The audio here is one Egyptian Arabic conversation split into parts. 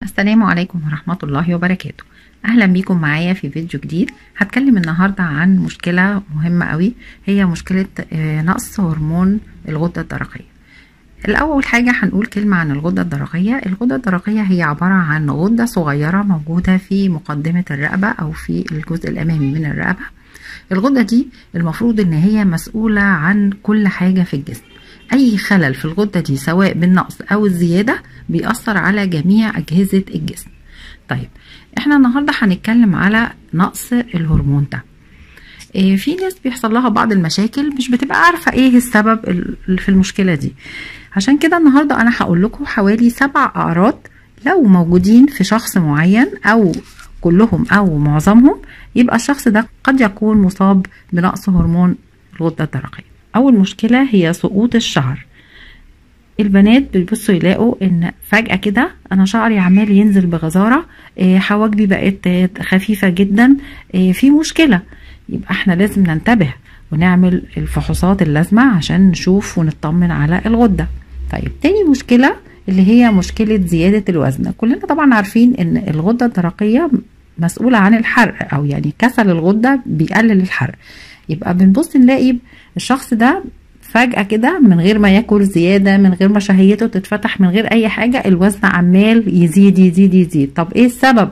السلام عليكم ورحمة الله وبركاته أهلا بيكم معايا في فيديو جديد هتكلم النهاردة عن مشكلة مهمة قوي هي مشكلة آه، نقص هرمون الغدة الدرقية الأول حاجة هنقول كلمة عن الغدة الدرقية الغدة الدرقية هي عبارة عن غدة صغيرة موجودة في مقدمة الرقبة أو في الجزء الأمامي من الرقبة الغدة دي المفروض إن هي مسؤولة عن كل حاجة في الجسم أي خلل في الغدة دي سواء بالنقص أو الزيادة بيأثر على جميع أجهزة الجسم طيب احنا النهاردة هنتكلم على نقص الهرمون ده إيه في ناس بيحصل لها بعض المشاكل مش بتبقى عارفة ايه السبب ال- في المشكلة دي عشان كده النهاردة انا هقول لكم حوالي سبع اعراض لو موجودين في شخص معين او كلهم او معظمهم يبقى الشخص ده قد يكون مصاب بنقص هرمون الغدة الدرقية اول مشكلة هي سقوط الشعر البنات بيبصوا يلاقوا ان فجأة كده انا شعري عمال ينزل بغزارة إيه، حواجبي بقت آه، خفيفة جدا إيه، في مشكلة يبقى احنا لازم ننتبه ونعمل الفحوصات اللازمة عشان نشوف ونطمن على الغدة طيب تاني مشكلة اللي هي مشكلة زيادة الوزن كلنا طبعا عارفين ان الغدة الدرقية مسؤولة عن الحرق او يعني كسل الغدة بيقلل الحرق يبقى بنبص نلاقي الشخص ده فجأة كده من غير ما ياكل زيادة من غير ما شهيته تتفتح من غير أي حاجة الوزن عمال يزيد يزيد يزيد طب إيه السبب؟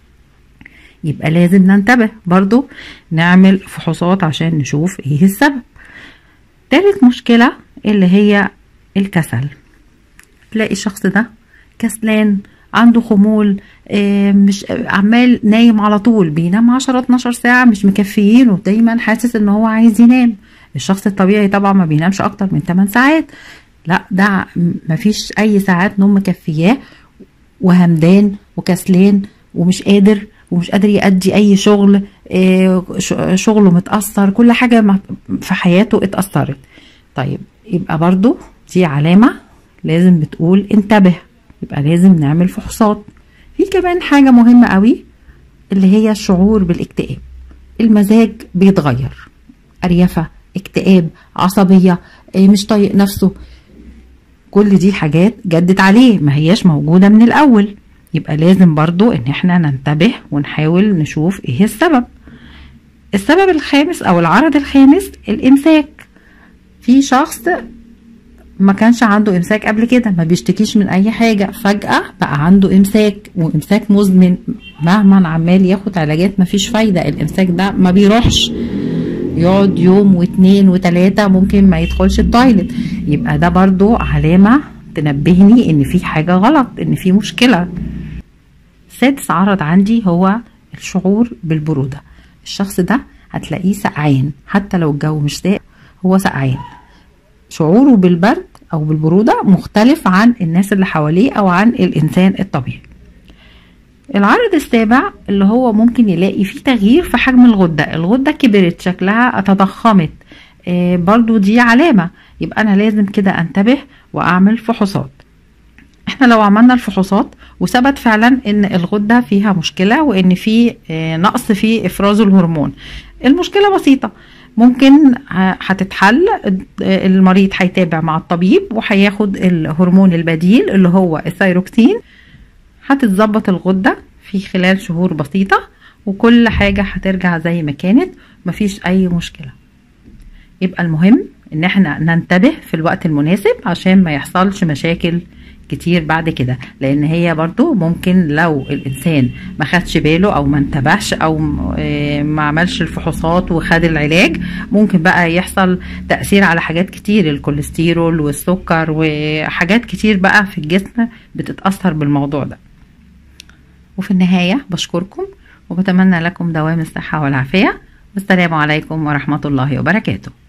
يبقى لازم ننتبه برضو نعمل فحوصات عشان نشوف إيه السبب تالت مشكلة اللي هي الكسل تلاقي الشخص ده كسلان عنده خمول آه، مش عمال نايم على طول بينام 10 12 ساعة مش مكفيينه دايما حاسس ان هو عايز ينام الشخص الطبيعي طبعا ما بينامش اكتر من 8 ساعات لا ده مفيش اي ساعات نوم مكفياه وهمدان وكسلان ومش قادر ومش قادر يأدي اي شغل آه، ش- شغله متأثر كل حاجة مع- في حياته اتأثرت طيب يبقى برضو دي علامة لازم بتقول انتبه يبقى لازم نعمل فحوصات في كمان حاجة مهمة قوي اللي هي الشعور بالاكتئاب المزاج بيتغير أريفة اكتئاب عصبية إيه، مش طايق نفسه كل دي حاجات جدت عليه ما هياش موجودة من الأول يبقى لازم برضو ان احنا ننتبه ونحاول نشوف ايه السبب السبب الخامس او العرض الخامس الامساك في شخص ما كانش عنده امساك قبل كده ما بيشتكيش من اي حاجه فجاه بقى عنده امساك وامساك مزمن مهما عمال ياخد علاجات ما فيش فايده الامساك ده ما بيروحش يقعد يوم واتنين وتلاتة ممكن ما يدخلش التويلت يبقى ده برضو علامة تنبهني ان في حاجة غلط ان في مشكلة سادس عرض عندي هو الشعور بالبرودة الشخص ده هتلاقيه سقعان حتى لو الجو مش ساقع هو سقعان شعوره بالبرد او بالبرودة مختلف عن الناس اللي حواليه او عن الانسان الطبيعي العرض السابع اللي هو ممكن يلاقي فيه تغيير في حجم الغدة الغدة كبرت شكلها تضخمت آه، برضو دي علامة يبقى أنا لازم كده أنتبه وأعمل فحوصات احنا لو عملنا الفحوصات وثبت فعلا ان الغده فيها مشكله وان في آه، نقص في افراز الهرمون المشكله بسيطه ممكن ه- هتتحل آه، المريض هيتابع مع الطبيب وهياخد الهرمون البديل اللي هو الثيروكسين هتتظبط الغدة في خلال شهور بسيطة وكل حاجة هترجع زي ما كانت مفيش أي مشكلة يبقى المهم إن احنا ننتبه في الوقت المناسب عشان ما يحصلش مشاكل كتير بعد كده لان هي برضو ممكن لو الانسان ما خدش باله او ما انتبهش او م- آه، ما عملش الفحوصات وخد العلاج ممكن بقى يحصل تأثير على حاجات كتير الكوليسترول والسكر وحاجات كتير بقى في الجسم بتتأثر بالموضوع ده وفي النهاية بشكركم وبتمنى لكم دوام الصحة والعافية والسلام عليكم ورحمة الله وبركاته